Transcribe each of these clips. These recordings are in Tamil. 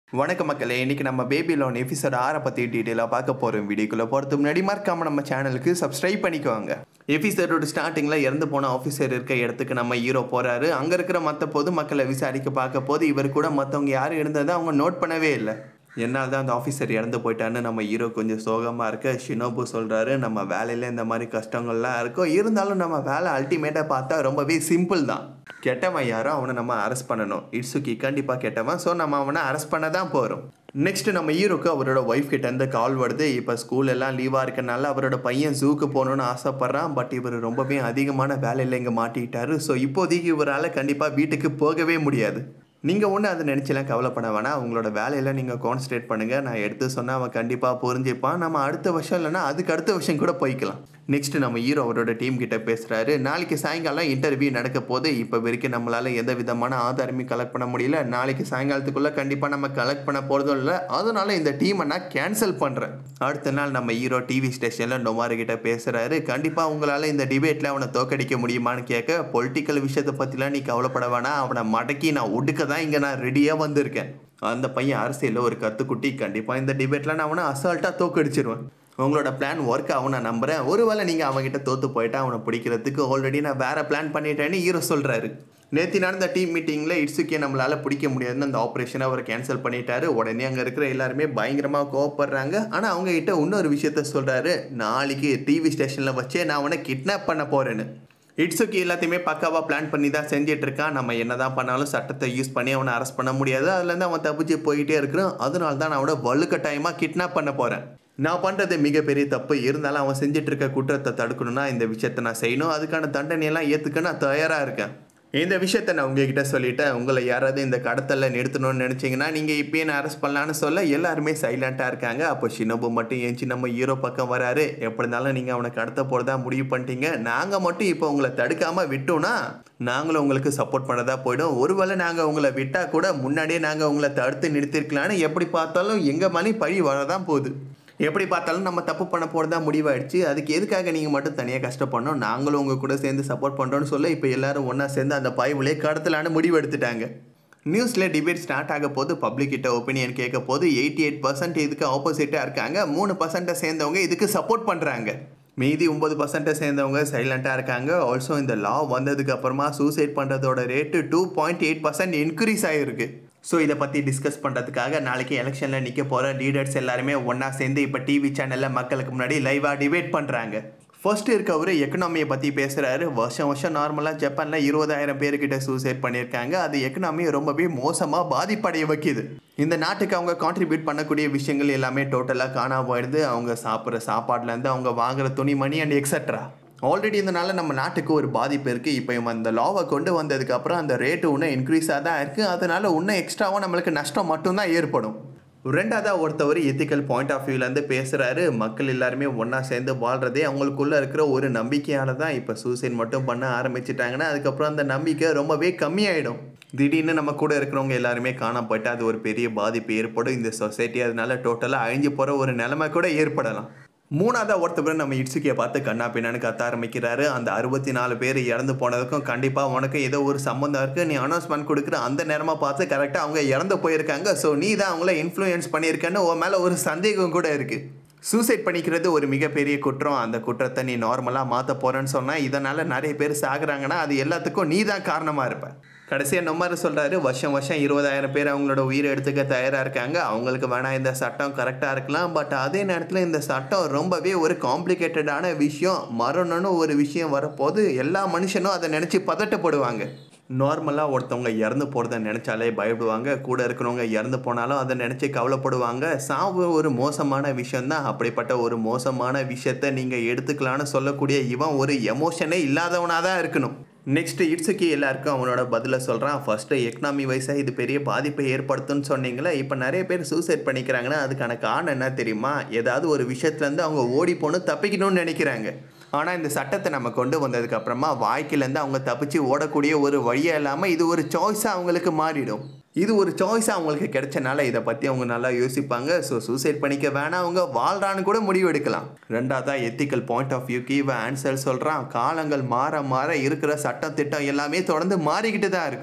வணக்கம் மக்களே இன்னைக்கு நம்ம பேபி லோன் எபிசோட் ஆறை பற்றி டீட்டெயிலாக பார்க்க போகிறோம் வீடியோக்குள்ளே போகிறதுக்கு முன்னாடி மறக்காம நம்ம சேனலுக்கு சப்ஸ்கிரைப் பண்ணிக்கோங்க எபிசோடோட ஸ்டார்டிங்கில் இறந்து போன ஆஃபீஸர் இருக்க இடத்துக்கு நம்ம ஹீரோ போகிறாரு அங்கே இருக்கிற மற்ற பொதுமக்களை விசாரிக்க பார்க்க போது இவர் கூட மற்றவங்க யார் இருந்ததை அவங்க நோட் பண்ணவே இல்லை என்னால் தான் அந்த ஆஃபீஸர் இறந்து போயிட்டான்னு நம்ம ஹீரோ கொஞ்சம் சோகமாக இருக்க ஷினோபு சொல்கிறாரு நம்ம வேலையில் இந்த மாதிரி கஷ்டங்கள்லாம் இருக்கும் இருந்தாலும் நம்ம வேலை அல்டிமேட்டாக பார்த்தா ரொம்பவே சிம்பிள் தான் கெட்டவன் யாரோ அவனை நம்ம அரெஸ்ட் பண்ணணும் இட்ஸுக்கி கண்டிப்பாக கெட்டவன் ஸோ நம்ம அவனை அரெஸ்ட் பண்ண தான் போகிறோம் நெக்ஸ்ட் நம்ம ஹீரோக்கு அவரோட ஒய்ஃப் கிட்ட இருந்து கால் வருது இப்போ ஸ்கூல் எல்லாம் லீவாக இருக்கனால அவரோட பையன் ஜூக்கு போகணும்னு ஆசைப்பட்றான் பட் இவர் ரொம்பவே அதிகமான வேலையில் இங்கே மாட்டிக்கிட்டாரு ஸோ இப்போதைக்கு இவரால் கண்டிப்பாக வீட்டுக்கு போகவே முடியாது நீங்கள் ஒன்று அதை நினச்சலாம் கவலைப்பட வேணாம் உங்களோட வேலையில் நீங்கள் கான்சன்ட்ரேட் பண்ணுங்கள் நான் எடுத்து சொன்னால் அவன் கண்டிப்பாக புரிஞ்சுப்பான் நம்ம அடுத்த வருஷம் இல்லைன்னா அதுக்கு அடுத்த வருஷம் கூட போய்க்கலாம் நெக்ஸ்ட் நம்ம ஹீரோ அவரோட டீம் கிட்ட பேசுகிறாரு நாளைக்கு சாயங்காலம் இன்டர்வியூ நடக்க போது இப்போ வரைக்கும் நம்மளால் எந்த விதமான ஆதாரமும் கலெக்ட் பண்ண முடியல நாளைக்கு சாயங்காலத்துக்குள்ளே கண்டிப்பாக நம்ம கலெக்ட் பண்ண போகிறதும் இல்லை அதனால இந்த டீமை நான் கேன்சல் பண்ணுறேன் அடுத்த நாள் நம்ம ஹீரோ டிவி ஸ்டேஷனில் நொமாரு கிட்ட பேசுகிறாரு கண்டிப்பாக உங்களால் இந்த டிபேட்டில் அவனை தோக்கடிக்க முடியுமான்னு கேட்க பொலிட்டிக்கல் விஷயத்தை பற்றிலாம் நீ கவலைப்பட வேணாம் அவனை மடக்கி நான் ஒடுக்க தான் இங்கே நான் ரெடியாக வந்திருக்கேன் அந்த பையன் அரசியலில் ஒரு கத்துக்குட்டி கண்டிப்பாக இந்த டிபேட்டில் நான் அவனை அசால்ட்டாக தோக்கடிச்சிருவேன் உங்களோட பிளான் ஒர்க் ஆகும் நான் நம்புறேன் ஒருவேளை நீங்கள் அவன்கிட்ட தோத்து போயிட்டா அவனை பிடிக்கிறதுக்கு ஆல்ரெடி நான் வேற பிளான் பண்ணிட்டேன்னு ஹீரோ சொல்கிறாரு நேற்று நடந்த டீம் மீட்டிங்கில் இட்ஸுக்கே நம்மளால் பிடிக்க முடியாதுன்னு அந்த ஆப்ரேஷனை அவர் கேன்சல் பண்ணிட்டாரு உடனே அங்கே இருக்கிற எல்லாருமே பயங்கரமாக கோவப்படுறாங்க ஆனால் அவங்க கிட்ட இன்னொரு விஷயத்த சொல்கிறாரு நாளைக்கு டிவி ஸ்டேஷனில் வச்சே நான் அவனை கிட்னாப் பண்ண போகிறேன்னு இட்ஸுக்கு எல்லாத்தையுமே பக்காவாக பிளான் பண்ணி தான் செஞ்சுட்டு இருக்கான் நம்ம என்ன தான் பண்ணாலும் சட்டத்தை யூஸ் பண்ணி அவனை அரெஸ்ட் பண்ண முடியாது அதுலேருந்து அவன் தப்பிச்சு போயிட்டே இருக்கிறான் அதனால தான் நான் அவனை வலுக்கட்டாயமாக கிட்னாப் பண்ண போகிறேன் நான் பண்ணுறது மிகப்பெரிய தப்பு இருந்தாலும் அவன் செஞ்சுட்டு இருக்க குற்றத்தை தடுக்கணும்னா இந்த விஷயத்தை நான் செய்யணும் அதுக்கான தண்டனையெல்லாம் ஏற்றுக்க நான் தயாராக இருக்கேன் இந்த விஷயத்த நான் உங்ககிட்ட சொல்லிட்டேன் உங்களை யாராவது இந்த கடத்தலில் நிறுத்தணும்னு நினச்சிங்கன்னா நீங்கள் இப்பயே நான் அரெஸ்ட் பண்ணலான்னு சொல்ல எல்லாருமே சைலண்ட்டாக இருக்காங்க அப்போ ஷினோபு மட்டும் ஏஞ்சி நம்ம ஹீரோ பக்கம் வராரு எப்படி இருந்தாலும் நீங்கள் அவனை கடத்த போகிறதா முடிவு பண்ணிட்டீங்க நாங்கள் மட்டும் இப்போ உங்களை தடுக்காமல் விட்டோம்னா நாங்களும் உங்களுக்கு சப்போர்ட் பண்ணதா போயிடும் ஒருவேளை நாங்கள் உங்களை விட்டால் கூட முன்னாடியே நாங்கள் உங்களை தடுத்து நிறுத்திருக்கலான்னு எப்படி பார்த்தாலும் எங்கள் மணி பழி வரதான் போகுது எப்படி பார்த்தாலும் நம்ம தப்பு பண்ண போகிறதா முடிவாயிடுச்சு அதுக்கு எதுக்காக நீங்கள் மட்டும் தனியாக கஷ்டப்படணும் நாங்களும் உங்கள் கூட சேர்ந்து சப்போர்ட் பண்ணுறோன்னு சொல்ல இப்போ எல்லாரும் ஒன்றா சேர்ந்து அந்த பாய்வுலே கடத்தலான்னு முடிவு எடுத்துட்டாங்க நியூஸில் டிபேட் ஸ்டார்ட் ஆக போது பப்ளிக் கிட்ட ஒப்பீனியன் கேட்க போது எயிட்டி எயிட் பர்சன்ட் இதுக்கு ஆப்போசிட்டாக இருக்காங்க மூணு பர்சன்ட்டை சேர்ந்தவங்க இதுக்கு சப்போர்ட் பண்ணுறாங்க மீதி ஒம்பது பர்சன்ட்டை சேர்ந்தவங்க சைலண்ட்டாக இருக்காங்க ஆல்சோ இந்த லா வந்ததுக்கு அப்புறமா சூசைட் பண்ணுறதோட rate two point eight percent increase ஆகிருக்கு ஸோ இதை பற்றி டிஸ்கஸ் பண்ணுறதுக்காக நாளைக்கு எலெக்ஷனில் நிற்க போகிற லீடர்ஸ் எல்லாருமே ஒன்றா சேர்ந்து இப்போ டிவி சேனலில் மக்களுக்கு முன்னாடி லைவாக டிபேட் பண்ணுறாங்க ஃபர்ஸ்ட் இருக்கவர் எக்கனாமியை பற்றி பேசுகிறாரு வருஷம் வருஷம் நார்மலாக ஜப்பானில் இருபதாயிரம் பேர்கிட்ட சூசைட் பண்ணியிருக்காங்க அது எக்கனாமியை ரொம்பவே மோசமாக பாதிப்படைய வைக்கிது இந்த நாட்டுக்கு அவங்க கான்ட்ரிபியூட் பண்ணக்கூடிய விஷயங்கள் எல்லாமே டோட்டலாக காணாம போயிடுது அவங்க சாப்பிட்ற சாப்பாடுலேருந்து அவங்க வாங்குற துணிமணி அண்ட் எக்ஸட்ரா ஆல்ரெடி இதனால நம்ம நாட்டுக்கு ஒரு பாதிப்பு இருக்குது இப்போ இவன் அந்த லாவை கொண்டு வந்ததுக்கப்புறம் அந்த ரேட்டு இன்னும் இன்க்ரீஸாக தான் இருக்குது அதனால இன்னும் எக்ஸ்ட்ராவாக நம்மளுக்கு நஷ்டம் மட்டும்தான் ஏற்படும் ரெண்டாவதாக ஒருத்தவர் எத்திக்கல் பாயிண்ட் ஆஃப் வியூலேருந்து பேசுகிறாரு மக்கள் எல்லாருமே ஒன்றா சேர்ந்து வாழ்கிறதே அவங்களுக்குள்ளே இருக்கிற ஒரு நம்பிக்கையால் தான் இப்போ சூசைட் மட்டும் பண்ண ஆரம்பிச்சிட்டாங்கன்னா அதுக்கப்புறம் அந்த நம்பிக்கை ரொம்பவே கம்மியாயிடும் திடீர்னு நம்ம கூட இருக்கிறவங்க எல்லாருமே காணாம போயிட்டு அது ஒரு பெரிய பாதிப்பு ஏற்படும் இந்த சொசைட்டி அதனால டோட்டலாக அழிஞ்சு போகிற ஒரு நிலைமை கூட ஏற்படலாம் மூணாவதாக ஒருத்தவர் நம்ம இட்ஸுக்கியை பார்த்து கண்ணா பின்னான்னு கத்த ஆரம்பிக்கிறாரு அந்த அறுபத்தி நாலு பேர் இறந்து போனதுக்கும் கண்டிப்பாக உனக்கு ஏதோ ஒரு சம்மந்தம் இருக்குது நீ அனௌன்ஸ்மெண்ட் கொடுக்குற அந்த நேரமாக பார்த்து கரெக்டாக அவங்க இறந்து போயிருக்காங்க ஸோ நீ தான் அவங்கள இன்ஃப்ளூயன்ஸ் பண்ணியிருக்கேன்னு உன் மேலே ஒரு சந்தேகம் கூட இருக்குது சூசைட் பண்ணிக்கிறது ஒரு மிகப்பெரிய குற்றம் அந்த குற்றத்தை நீ நார்மலாக மாற்ற போகிறேன்னு சொன்னால் இதனால் நிறைய பேர் சாகுறாங்கன்னா அது எல்லாத்துக்கும் நீ தான் காரணமாக இருப்ப கடைசியாக நொம்மாரு சொல்கிறாரு வருஷம் வருஷம் இருபதாயிரம் பேர் அவங்களோட உயிரை எடுத்துக்க தயாராக இருக்காங்க அவங்களுக்கு வேணால் இந்த சட்டம் கரெக்டாக இருக்கலாம் பட் அதே நேரத்தில் இந்த சட்டம் ரொம்பவே ஒரு காம்ப்ளிகேட்டடான விஷயம் மரணம்னு ஒரு விஷயம் வரப்போது எல்லா மனுஷனும் அதை நினச்சி பதட்டப்படுவாங்க நார்மலாக ஒருத்தவங்க இறந்து போகிறத நினச்சாலே பயப்படுவாங்க கூட இருக்கிறவங்க இறந்து போனாலும் அதை நினச்சி கவலைப்படுவாங்க சாவு ஒரு மோசமான விஷயந்தான் அப்படிப்பட்ட ஒரு மோசமான விஷயத்த நீங்கள் எடுத்துக்கலான்னு சொல்லக்கூடிய இவன் ஒரு எமோஷனே இல்லாதவனாக தான் இருக்கணும் நெக்ஸ்ட் இட்ஸுக்கு எல்லாருக்கும் அவனோட பதிலை சொல்கிறான் ஃபஸ்ட்டு எக்கனாமி வைஸாக இது பெரிய பாதிப்பை ஏற்படுத்தும்னு சொன்னீங்களே இப்போ நிறைய பேர் சூசைட் பண்ணிக்கிறாங்கன்னா அதுக்கான காரணம் என்ன தெரியுமா ஏதாவது ஒரு விஷயத்துலேருந்து அவங்க ஓடி போகணும் தப்பிக்கணும்னு நினைக்கிறாங்க ஆனால் இந்த சட்டத்தை நம்ம கொண்டு வந்ததுக்கு அப்புறமா வாழ்க்கையிலேருந்து அவங்க தப்பிச்சு ஓடக்கூடிய ஒரு வழியாக இல்லாமல் இது ஒரு சாய்ஸாக அவங்களுக்கு மாறிடும் இது ஒரு சாய்ஸாக அவங்களுக்கு கிடைச்சனால இதை பற்றி அவங்க நல்லா யோசிப்பாங்க ஸோ சூசைட் பண்ணிக்க வேணாம் அவங்க வாழ்றான்னு கூட முடிவு எடுக்கலாம் ரெண்டாவதாக எத்திக்கல் பாயிண்ட் ஆஃப் வியூக்கு இவன் ஆன்சர் சொல்கிறான் காலங்கள் மாற மாற இருக்கிற சட்டம் திட்டம் எல்லாமே தொடர்ந்து மாறிக்கிட்டு தான் இருக்கும்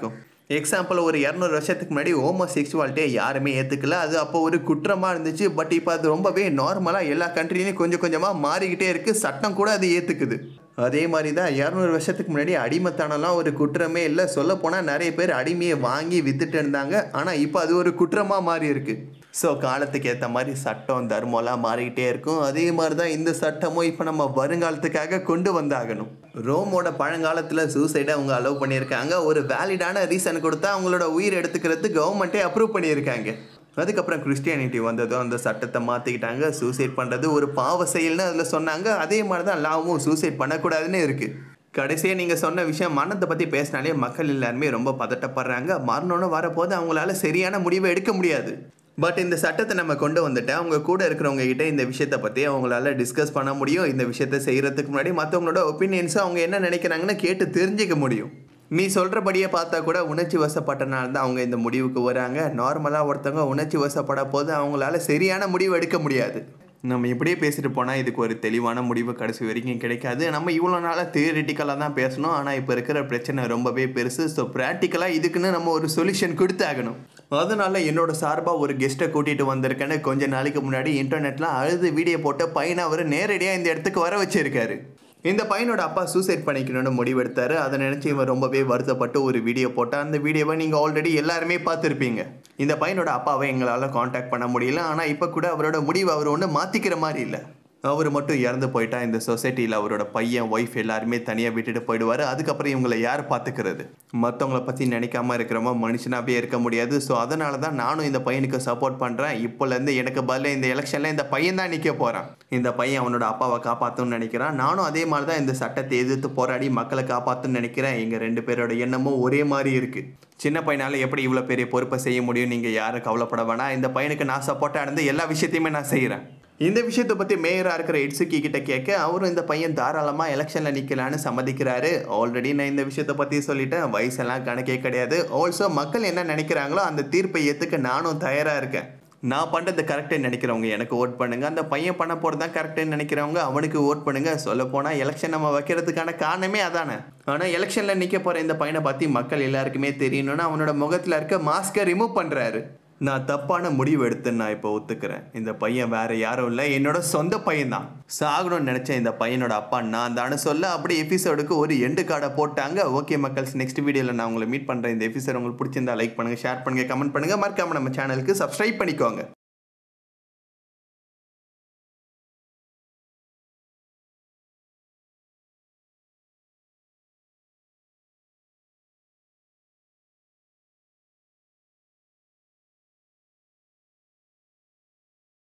எக்ஸாம்பிள் ஒரு இரநூறு வருஷத்துக்கு முன்னாடி ஹோமோ செக்ஷுவாலிட்டியை யாருமே ஏற்றுக்கல அது அப்போ ஒரு குற்றமாக இருந்துச்சு பட் இப்போ அது ரொம்பவே நார்மலாக எல்லா கண்ட்ரிலையும் கொஞ்சம் கொஞ்சமாக மாறிக்கிட்டே இருக்குது சட்டம் கூட அது ஏற்றுக்குது அதே மாதிரி தான் இரநூறு வருஷத்துக்கு முன்னாடி அடிமைத்தனம்லாம் ஒரு குற்றமே இல்லை சொல்லப்போனால் நிறைய பேர் அடிமையை வாங்கி வித்துட்டு இருந்தாங்க ஆனால் இப்போ அது ஒரு குற்றமாக மாறி இருக்குது ஸோ காலத்துக்கு ஏற்ற மாதிரி சட்டம் தர்மம்லாம் மாறிக்கிட்டே இருக்கும் அதே மாதிரி தான் இந்த சட்டமும் இப்போ நம்ம வருங்காலத்துக்காக கொண்டு வந்தாகணும் ரோமோட பழங்காலத்தில் சூசைடை அவங்க அலோவ் பண்ணியிருக்காங்க ஒரு வேலிடான ரீசன் கொடுத்தா அவங்களோட உயிர் எடுத்துக்கிறது கவர்மெண்ட்டே அப்ரூவ் பண்ணியிருக்காங்க அதுக்கப்புறம் கிறிஸ்டியானிட்டி வந்ததும் அந்த சட்டத்தை மாற்றிக்கிட்டாங்க சூசைட் பண்ணுறது ஒரு பாவ செயல்னு அதில் சொன்னாங்க அதே மாதிரி தான் லாவும் சூசைட் பண்ணக்கூடாதுன்னு இருக்குது கடைசியாக நீங்கள் சொன்ன விஷயம் மரணத்தை பற்றி பேசினாலே மக்கள் எல்லாருமே ரொம்ப பதட்டப்படுறாங்க மரணம்னு வரப்போது அவங்களால சரியான முடிவை எடுக்க முடியாது பட் இந்த சட்டத்தை நம்ம கொண்டு வந்துட்டு அவங்க கூட இருக்கிறவங்க கிட்ட இந்த விஷயத்தை பற்றி அவங்களால டிஸ்கஸ் பண்ண முடியும் இந்த விஷயத்தை செய்கிறதுக்கு முன்னாடி மற்றவங்களோட ஒப்பீனியன்ஸை அவங்க என்ன நினைக்கிறாங்கன்னு கேட்டு தெரிஞ்சுக்க முடியும் நீ சொல்கிறபடியே பார்த்தா கூட உணர்ச்சி வசப்பட்டனால தான் அவங்க இந்த முடிவுக்கு வராங்க நார்மலாக ஒருத்தவங்க உணர்ச்சி வசப்பட போது அவங்களால சரியான முடிவு எடுக்க முடியாது நம்ம இப்படியே பேசிட்டு போனால் இதுக்கு ஒரு தெளிவான முடிவு கடைசி வரைக்கும் கிடைக்காது நம்ம இவ்வளோ நாளாக தியரிட்டிக்கலாக தான் பேசணும் ஆனால் இப்போ இருக்கிற பிரச்சனை ரொம்பவே பெருசு ஸோ ப்ராக்டிக்கலாக இதுக்குன்னு நம்ம ஒரு சொல்யூஷன் கொடுத்தாகணும் அதனால என்னோட சார்பாக ஒரு கெஸ்ட்டை கூட்டிகிட்டு வந்திருக்கேன்னு கொஞ்ச நாளைக்கு முன்னாடி இன்டர்நெட்டில் அழுது வீடியோ போட்ட பையனை அவர் நேரடியாக இந்த இடத்துக்கு வர வச்சிருக்காரு இந்த பையனோட அப்பா சூசைட் பண்ணிக்கணும்னு முடிவெடுத்தாரு அதை நினச்சி இவன் ரொம்பவே வருத்தப்பட்டு ஒரு வீடியோ போட்டால் அந்த வீடியோவை நீங்கள் ஆல்ரெடி எல்லாருமே பார்த்துருப்பீங்க இந்த பையனோட அப்பாவை எங்களால் காண்டாக்ட் பண்ண முடியல ஆனால் இப்போ கூட அவரோட முடிவு அவர் ஒன்றும் மாற்றிக்கிற மாதிரி இல்லை அவர் மட்டும் இறந்து போயிட்டா இந்த சொசைட்டியில் அவரோட பையன் ஒய்ஃப் எல்லாருமே தனியாக விட்டுட்டு போயிடுவார் அதுக்கப்புறம் இவங்களை யார் பார்த்துக்கிறது மற்றவங்கள பற்றி நினைக்காம இருக்கிறவங்க மனுஷனாகவே இருக்க முடியாது ஸோ அதனால தான் நானும் இந்த பையனுக்கு சப்போர்ட் பண்ணுறேன் இப்போலேருந்து எனக்கு பதில் இந்த எலெக்ஷனில் இந்த பையன் தான் நிற்க போகிறான் இந்த பையன் அவனோட அப்பாவை காப்பாற்றணும்னு நினைக்கிறான் நானும் அதே மாதிரி தான் இந்த சட்டத்தை எதிர்த்து போராடி மக்களை காப்பாற்றணும்னு நினைக்கிறேன் எங்கள் ரெண்டு பேரோட எண்ணமும் ஒரே மாதிரி இருக்குது சின்ன பையனால் எப்படி இவ்வளோ பெரிய பொறுப்பை செய்ய முடியும் நீங்கள் யாரும் கவலைப்பட வேணாம் இந்த பையனுக்கு நான் சப்போர்ட்டாக இருந்து எல்லா விஷயத்தையுமே நான் செய்கிறேன் இந்த விஷயத்தை பற்றி மேயராக இருக்கிற இட்சுக்கி கிட்ட கேட்க அவரும் இந்த பையன் தாராளமாக எலெக்ஷனில் நிற்கலான்னு சம்மதிக்கிறாரு ஆல்ரெடி நான் இந்த விஷயத்தை பற்றி சொல்லிட்டேன் வயசெல்லாம் கணக்கே கிடையாது ஆல்சோ மக்கள் என்ன நினைக்கிறாங்களோ அந்த தீர்ப்பை ஏற்றுக்க நானும் தயாராக இருக்கேன் நான் பண்ணுறது கரெக்டுன்னு நினைக்கிறவங்க எனக்கு ஓட் பண்ணுங்க அந்த பையன் பண்ண போகிறது தான் கரெக்டுன்னு நினைக்கிறவங்க அவனுக்கு ஓட் பண்ணுங்க சொல்ல போனால் எலெக்ஷன் நம்ம வைக்கிறதுக்கான காரணமே அதானே ஆனால் எலெக்ஷனில் நிற்க போகிற இந்த பையனை பற்றி மக்கள் எல்லாருக்குமே தெரியணும்னு அவனோட முகத்தில் இருக்க மாஸ்கை ரிமூவ் பண்ணுறாரு நான் தப்பான முடிவு எடுத்துன்னு நான் இப்போ ஒத்துக்கிறேன் இந்த பையன் வேற யாரும் இல்லை என்னோட சொந்த பையன் தான் சாகணும்னு நினச்ச இந்த பையனோட அப்பா நான் தானே சொல்ல அப்படி எபிசோடுக்கு ஒரு எண்டு கார்டை போட்டாங்க ஓகே மக்கள்ஸ் நெக்ஸ்ட் வீடியோவில் நான் உங்களை மீட் பண்ணுறேன் இந்த எபிசோட் உங்களுக்கு பிடிச்சிருந்தா லைக் பண்ணுங்கள் ஷேர் பண்ணுங்கள் கமெண்ட் பண்ணுங்கள் மறக்காம நம்ம சேனலுக்கு சப்ஸ்கிரைப் பண்ணிக்கோங்க